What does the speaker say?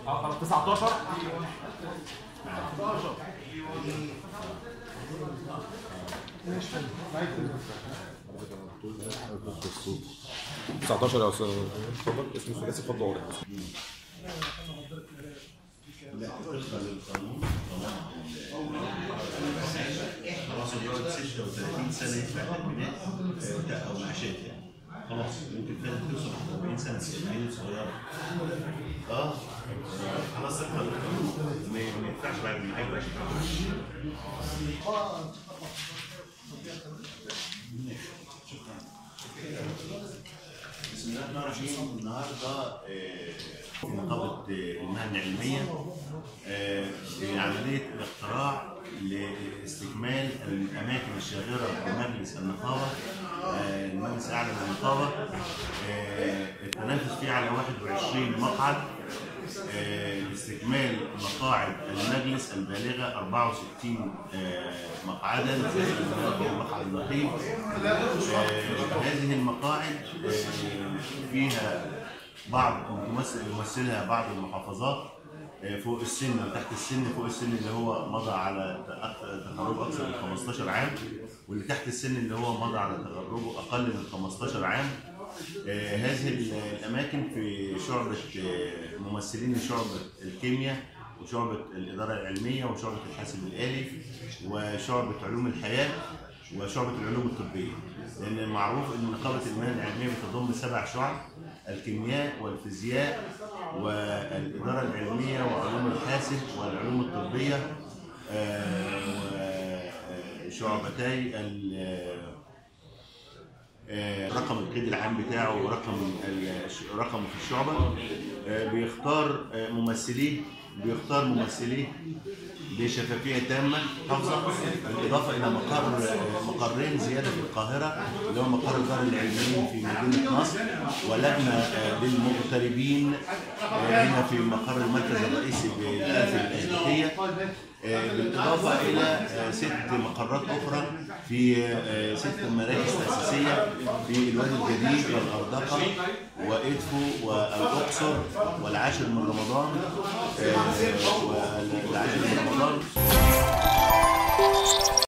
اه خلاص 19 19 يا استاذ اتفضل اسم ثلاثي اتفضل واضح لا طبقا للقانون خلاص بيقعد 36 سنه يدفع تأمينات آه، او معاشات يعني خلاص ممكن فعلا توصل 40 سنه في عيل صغيره اه خلاص طبقا للقانون ما ما ينفعش بعد ما يكبر بسم الله الرحمن الرحيم النهارده آه، في نقابه آه، المهن العلميه آه، في عمليه الاقتراع لاستكمال الاماكن الشاغره بمجلس النقابه آه، المجلس الاعلى للنقابه آه، التنافس فيه على 21 مقعد آه، لاستكمال مقاعد المجلس البالغه 64 آه، مقعدا زائد المقعد النقيب آه، هذه المقاعد آه، فيها بعض تمثل يمثلها بعض المحافظات آه، فوق السن وتحت السن فوق السن اللي هو مضى على تأخ- تخرجه اكثر من 15 عام واللي تحت السن اللي هو مضى على تخرجه اقل من 15 عام آه، هذه ال- الاماكن في شعبه آه، ممثلين شعبه الكيمياء وشعبه الاداره العلميه وشعبه الحاسب الالي وشعبه علوم الحياه وشعبة العلوم الطبية لأن معروف أن نقابة المهن العلمية بتضم سبع شعب الكيمياء والفيزياء والإدارة العلمية وعلوم الحاسب والعلوم الطبية آه، وشعبتي ال- آه، رقم القيد العام بتاعه ورقم ال- رقمه في الشعبة آه، بيختار آه، ممثليه بيختار ممثليه بشفافية تامة حافظة بالإضافة إلى مقر آه، مقرين زيادة في القاهرة اللي هو مقر دار العلميين في مدينة نصر ولجنة آه، للمغتربين آه، هنا في مقر المركز الرئيسي بالآفة الأهلية آه، بالإضافة إلى آه، ست مقرات أخرى في آه، ست مراكز تأسيسية في الوادي الجديد والغردقة وإدفو والأقصر والعاشر من رمضان آه، والعاشر من رمضان